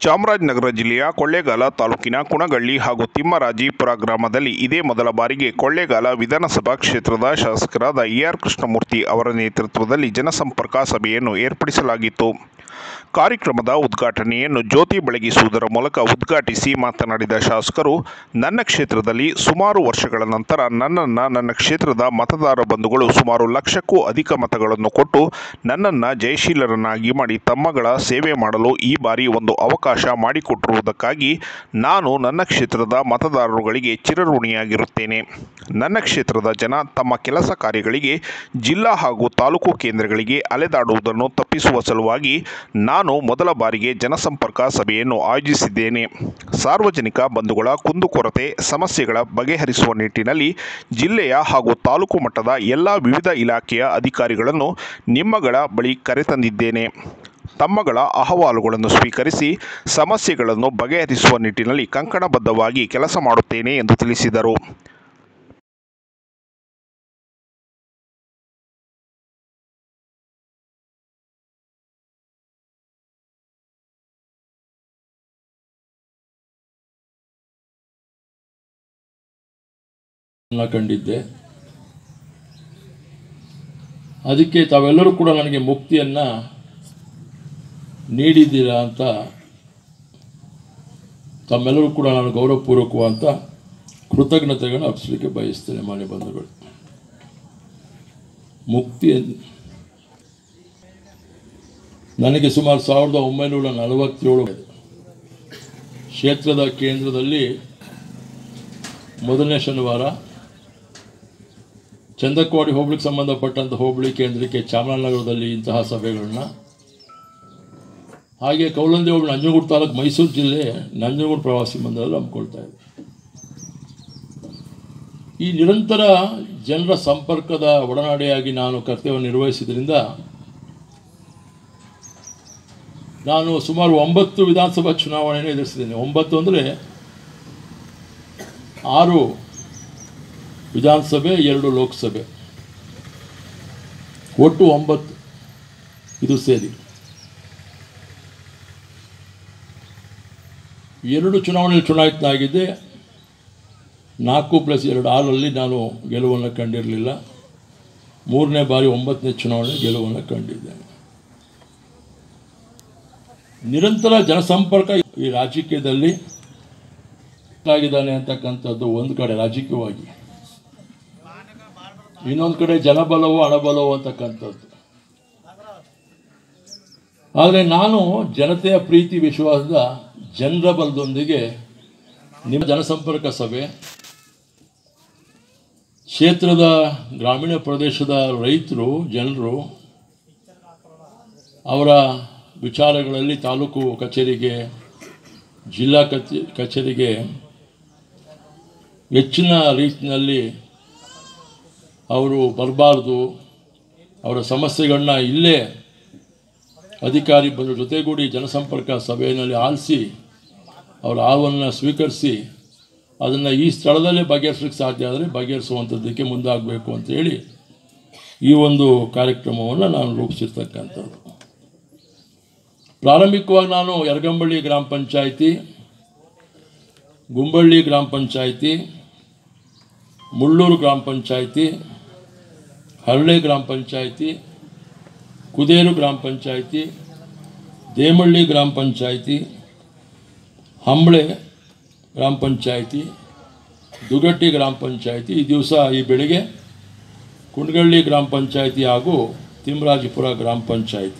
ಚಾಮರಾಜನಗರ ಜಿಲ್ಲೆಯ ಕೊಳ್ಳೇಗಾಲ ತಾಲೂಕಿನ ಕುಣಗಳ್ಳಿ ಹಾಗೂ ತಿಮ್ಮರಾಜೀಪುರ ಗ್ರಾಮದಲ್ಲಿ ಇದೇ ಮೊದಲ ಬಾರಿಗೆ ಕೊಳ್ಳೇಗಾಲ ವಿಧಾನಸಭಾ ಕ್ಷೇತ್ರದ ಶಾಸಕರಾದ ಎ ಆರ್ ಕೃಷ್ಣಮೂರ್ತಿ ಅವರ ನೇತೃತ್ವದಲ್ಲಿ ಜನಸಂಪರ್ಕ ಸಭೆಯನ್ನು ಏರ್ಪಡಿಸಲಾಗಿತ್ತು ಕಾರ್ಯಕ್ರಮದ ಉದ್ಘಾಟನೆಯನ್ನು ಜ್ಯೋತಿ ಬೆಳಗಿಸುವುದರ ಮೂಲಕ ಉದ್ಘಾಟಿಸಿ ಮಾತನಾಡಿದ ಶಾಸಕರು ನನ್ನ ಕ್ಷೇತ್ರದಲ್ಲಿ ಸುಮಾರು ವರ್ಷಗಳ ನಂತರ ನನ್ನನ್ನು ನನ್ನ ಕ್ಷೇತ್ರದ ಮತದಾರ ಬಂಧುಗಳು ಸುಮಾರು ಲಕ್ಷಕ್ಕೂ ಅಧಿಕ ಮತಗಳನ್ನು ಕೊಟ್ಟು ನನ್ನನ್ನು ಜಯಶೀಲರನ್ನಾಗಿ ಮಾಡಿ ತಮ್ಮಗಳ ಸೇವೆ ಮಾಡಲು ಈ ಬಾರಿ ಒಂದು ಅವಕಾಶ ಮಾಡಿಕೊಟ್ಟಿರುವುದಕ್ಕಾಗಿ ನಾನು ನನ್ನ ಕ್ಷೇತ್ರದ ಮತದಾರರುಗಳಿಗೆ ಚಿರಋಣಿಯಾಗಿರುತ್ತೇನೆ ನನ್ನ ಕ್ಷೇತ್ರದ ಜನ ತಮ್ಮ ಕೆಲಸ ಕಾರ್ಯಗಳಿಗೆ ಜಿಲ್ಲಾ ಹಾಗೂ ತಾಲೂಕು ಕೇಂದ್ರಗಳಿಗೆ ಅಲೆದಾಡುವುದನ್ನು ತಪ್ಪಿಸುವ ಸಲುವಾಗಿ ನಾನು ಮೊದಲ ಬಾರಿಗೆ ಜನಸಂಪರ್ಕ ಸಭೆಯನ್ನು ಆಯೋಜಿಸಿದ್ದೇನೆ ಸಾರ್ವಜನಿಕ ಬಂಧುಗಳ ಕುಂದುಕೊರತೆ ಸಮಸ್ಯೆಗಳ ಬಗೆಹರಿಸುವ ನಿಟ್ಟಿನಲ್ಲಿ ಜಿಲ್ಲೆಯ ಹಾಗೂ ತಾಲೂಕು ಮಟ್ಟದ ಎಲ್ಲ ವಿವಿಧ ಇಲಾಖೆಯ ಅಧಿಕಾರಿಗಳನ್ನು ನಿಮ್ಮಗಳ ಬಳಿ ಕರೆತಂದಿದ್ದೇನೆ ತಮ್ಮಗಳ ಅಹವಾಲುಗಳನ್ನು ಸ್ವೀಕರಿಸಿ ಸಮಸ್ಯೆಗಳನ್ನು ಬಗೆಹರಿಸುವ ನಿಟ್ಟಿನಲ್ಲಿ ಕಂಕಣಬದ್ಧವಾಗಿ ಕೆಲಸ ಮಾಡುತ್ತೇನೆ ಎಂದು ತಿಳಿಸಿದರು ನ ಕಂಡಿದ್ದೆ ಅದಕ್ಕೆ ತಾವೆಲ್ಲರೂ ಕೂಡ ನನಗೆ ಮುಕ್ತಿಯನ್ನು ನೀಡಿದ್ದೀರಾ ಅಂತ ತಮ್ಮೆಲ್ಲರೂ ಕೂಡ ನಾನು ಗೌರವಪೂರ್ವಕವಾದಂಥ ಕೃತಜ್ಞತೆಗಳನ್ನು ಅರ್ಪಿಸಲಿಕ್ಕೆ ಬಯಸ್ತೇನೆ ಮಾನ್ಯ ಬಂಧುಗಳು ಮುಕ್ತಿ ನನಗೆ ಸುಮಾರು ಸಾವಿರದ ಒಂಬೈನೂರ ನಲವತ್ತೇಳು ಕ್ಷೇತ್ರದ ಕೇಂದ್ರದಲ್ಲಿ ಮೊದಲನೇ ಶನಿವಾರ ಚಂದಕವಾಡಿ ಹೋಬಳಿಗೆ ಸಂಬಂಧಪಟ್ಟಂಥ ಹೋಬಳಿ ಕೇಂದ್ರಕ್ಕೆ ಚಾಮರಾಜನಗರದಲ್ಲಿ ಇಂತಹ ಸಭೆಗಳನ್ನ ಹಾಗೆ ಕೌಲಂದಿ ಹೋಬಳಿ ನಂಜನಗೂಡು ತಾಲೂಕು ಮೈಸೂರು ಜಿಲ್ಲೆ ನಂಜನಗೂಡು ಪ್ರವಾಸಿ ಮಂದಿರಲ್ಲಿ ಹಮ್ಮಿಕೊಳ್ತಾ ಇದೆ ಈ ನಿರಂತರ ಜನರ ಸಂಪರ್ಕದ ಒಡನಾಡಿಯಾಗಿ ನಾನು ಕರ್ತವ್ಯ ನಿರ್ವಹಿಸಿದ್ರಿಂದ ನಾನು ಸುಮಾರು ಒಂಬತ್ತು ವಿಧಾನಸಭಾ ಚುನಾವಣೆಯನ್ನು ಎದುರಿಸಿದ್ದೇನೆ ಒಂಬತ್ತು ಅಂದರೆ ಆರು ವಿಧಾನಸಭೆ ಎರಡು ಲೋಕಸಭೆ ಒಟ್ಟು ಒಂಬತ್ತು ಇದು ಸೇರಿ ಎರಡು ಚುನಾವಣೆಯಲ್ಲಿ ಚುನಾಯಿತನಾಗಿದ್ದೆ ನಾಲ್ಕು ಪ್ಲಸ್ ಎರಡು ಆರಲ್ಲಿ ನಾನು ಗೆಲುವನ್ನು ಕಂಡಿರಲಿಲ್ಲ ಮೂರನೇ ಬಾರಿ ಒಂಬತ್ತನೇ ಚುನಾವಣೆ ಗೆಲುವನ್ನು ಕಂಡಿದ್ದೇನೆ ನಿರಂತರ ಜನಸಂಪರ್ಕ ಈ ರಾಜಕೀಯದಲ್ಲಿ ಆಗಿದ್ದಾನೆ ಅಂತಕ್ಕಂಥದ್ದು ಒಂದು ಕಡೆ ರಾಜಕೀಯವಾಗಿ ಇನ್ನೊಂದು ಕಡೆ ಜನಬಲವು ಹಣಬಲವು ಅಂತಕ್ಕಂಥದ್ದು ಆದರೆ ನಾನು ಜನತೆಯ ಪ್ರೀತಿ ವಿಶ್ವಾಸದ ಜನರ ಬಲದೊಂದಿಗೆ ನಿಮ್ಮ ಜನಸಂಪರ್ಕ ಸಭೆ ಕ್ಷೇತ್ರದ ಗ್ರಾಮೀಣ ಪ್ರದೇಶದ ರೈತರು ಜನರು ಅವರ ವಿಚಾರಗಳಲ್ಲಿ ತಾಲೂಕು ಕಚೇರಿಗೆ ಜಿಲ್ಲಾ ಕಚೇ ಕಚೇರಿಗೆ ಹೆಚ್ಚಿನ ರೀತಿಯಲ್ಲಿ ಅವರು ಬರಬಾರ್ದು ಅವರ ಸಮಸ್ಯೆಗಳನ್ನ ಇಲ್ಲೇ ಅಧಿಕಾರಿ ಬಂದು ಜೊತೆಗೂಡಿ ಜನಸಂಪರ್ಕ ಸಭೆಯಲ್ಲಿ ಆಲಿಸಿ ಅವರ ಆಹ್ವಾನ ಸ್ವೀಕರಿಸಿ ಅದನ್ನು ಈ ಸ್ಥಳದಲ್ಲೇ ಬಗೆಹರಿಸಲಿಕ್ಕೆ ಸಾಧ್ಯ ಆದರೆ ಬಗೆಹರಿಸುವಂಥದ್ದಕ್ಕೆ ಮುಂದಾಗಬೇಕು ಅಂತೇಳಿ ಈ ಒಂದು ಕಾರ್ಯಕ್ರಮವನ್ನು ನಾನು ರೂಪಿಸಿರ್ತಕ್ಕಂಥದ್ದು ಪ್ರಾರಂಭಿಕವಾಗಿ ನಾನು ಯರಗಂಬಳ್ಳಿ ಗ್ರಾಮ ಪಂಚಾಯಿತಿ ಗುಂಬಳ್ಳಿ ಗ್ರಾಮ ಪಂಚಾಯಿತಿ ಮುಳ್ಳೂರು ಗ್ರಾಮ ಪಂಚಾಯಿತಿ ಹರಳೆ ಗ್ರಾಮ ಪಂಚಾಯಿತಿ ಕುದೇರು ಗ್ರಾಮ ಪಂಚಾಯಿತಿ ದೇಮಳ್ಳಿ ಗ್ರಾಮ ಪಂಚಾಯಿತಿ ಹಂಬಳೆ ಗ್ರಾಮ ಪಂಚಾಯಿತಿ ದುಗಟ್ಟಿ ಗ್ರಾಮ ಪಂಚಾಯಿತಿ ಈ ದಿವಸ ಈ ಬೆಳಿಗ್ಗೆ ಕುಂಡಗಳ್ಳಿ ಗ್ರಾಮ ಪಂಚಾಯಿತಿ ಹಾಗೂ ತಿಮ್ಮರಾಜಪುರ ಗ್ರಾಮ ಪಂಚಾಯಿತಿ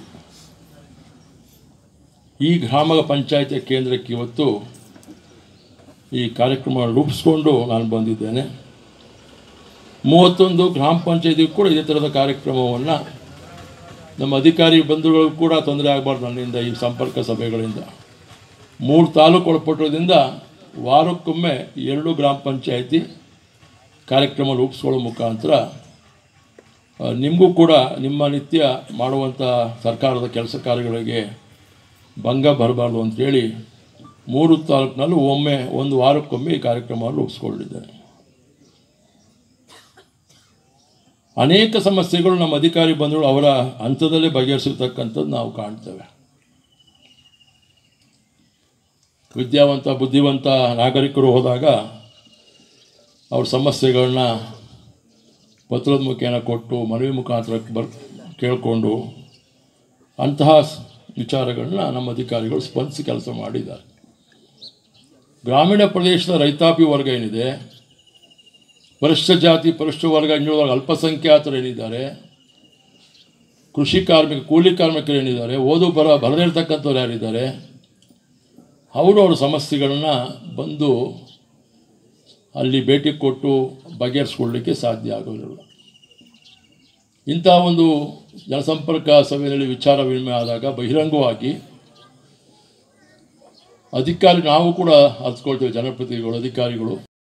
ಈ ಗ್ರಾಮ ಪಂಚಾಯಿತಿಯ ಕೇಂದ್ರಕ್ಕೆ ಇವತ್ತು ಈ ಕಾರ್ಯಕ್ರಮ ರೂಪಿಸ್ಕೊಂಡು ನಾನು ಬಂದಿದ್ದೇನೆ ಮೂವತ್ತೊಂದು ಗ್ರಾಮ ಪಂಚಾಯತಿಗೂ ಕೂಡ ಇದೇ ಥರದ ಕಾರ್ಯಕ್ರಮವನ್ನು ನಮ್ಮ ಅಧಿಕಾರಿ ಬಂಧುಗಳು ಕೂಡ ತೊಂದರೆ ಆಗಬಾರ್ದು ನನ್ನಿಂದ ಈ ಸಂಪರ್ಕ ಸಭೆಗಳಿಂದ ಮೂರು ತಾಲೂಕು ಒಳಪಟ್ಟೋದ್ರಿಂದ ವಾರಕ್ಕೊಮ್ಮೆ ಎರಡು ಗ್ರಾಮ ಪಂಚಾಯಿತಿ ಕಾರ್ಯಕ್ರಮ ರೂಪಿಸ್ಕೊಳ್ಳೋ ಮುಖಾಂತರ ಆ, ನಿಮಗೂ ಕೂಡ ನಿಮ್ಮ ನಿತ್ಯ ಮಾಡುವಂಥ ಸರ್ಕಾರದ ಕೆಲಸ ಕಾರ್ಯಗಳಿಗೆ ಭಂಗ ಬರಬಾರ್ದು ಅಂತೇಳಿ ಮೂರು ತಾಲೂಕಿನಲ್ಲೂ ಒಮ್ಮೆ ಒಂದು ವಾರಕ್ಕೊಮ್ಮೆ ಈ ಕಾರ್ಯಕ್ರಮವನ್ನು ರೂಪಿಸ್ಕೊಂಡಿದ್ದೇನೆ ಅನೇಕ ಸಮಸ್ಯೆಗಳು ನಮ್ಮ ಅಧಿಕಾರಿ ಬಂಧುಗಳು ಅವರ ಹಂತದಲ್ಲೇ ಬಗೆಹರಿಸಿರ್ತಕ್ಕಂಥದ್ದು ನಾವು ಕಾಣ್ತೇವೆ ವಿದ್ಯಾವಂತ ಬುದ್ಧಿವಂತ ನಾಗರಿಕರು ಹೋದಾಗ ಅವ್ರ ಸಮಸ್ಯೆಗಳನ್ನ ಪತ್ರದ ಮುಖೇನ ಕೊಟ್ಟು ಮನವಿ ಮುಖಾಂತರ ಬರ್ ಕೇಳಿಕೊಂಡು ಅಂತಹ ಸ್- ವಿಚಾರಗಳನ್ನ ನಮ್ಮ ಅಧಿಕಾರಿಗಳು ಸ್ಪಂದಿಸಿ ಕೆಲಸ ಮಾಡಿದ್ದಾರೆ ಗ್ರಾಮೀಣ ಪ್ರದೇಶದ ರೈತಾಪಿ ವರ್ಗ ಏನಿದೆ ಪರಿಷ್ಠ ಜಾತಿ ಪರಿಷ್ಠ ವರ್ಗ ಇನ್ನುಳಿದ ಅಲ್ಪಸಂಖ್ಯಾತರು ಏನಿದ್ದಾರೆ ಕೃಷಿ ಕಾರ್ಮಿಕ ಕೂಲಿ ಕಾರ್ಮಿಕರು ಏನಿದ್ದಾರೆ ಓದು ಬರ ಬರದೇ ಇರ್ತಕ್ಕಂಥವ್ರು ಯಾರಿದ್ದಾರೆ ಅವರು ಅವ್ರ ಸಮಸ್ಯೆಗಳನ್ನ ಬಂದು ಅಲ್ಲಿ ಭೇಟಿ ಕೊಟ್ಟು ಬಗೆಹರಿಸ್ಕೊಳ್ಳಿಕ್ಕೆ ಸಾಧ್ಯ ಆಗೋದಿಲ್ಲ ಇಂಥ ಒಂದು ಜನಸಂಪರ್ಕ ಸಭೆಯಲ್ಲಿ ವಿಚಾರ ವಿನಿಮಯ ಆದಾಗ ಬಹಿರಂಗವಾಗಿ ಅಧಿಕಾರಿ ನಾವು ಕೂಡ ಅರ್ತ್ಕೊಳ್ತೇವೆ ಜನಪ್ರತಿನಿಧಿಗಳು ಅಧಿಕಾರಿಗಳು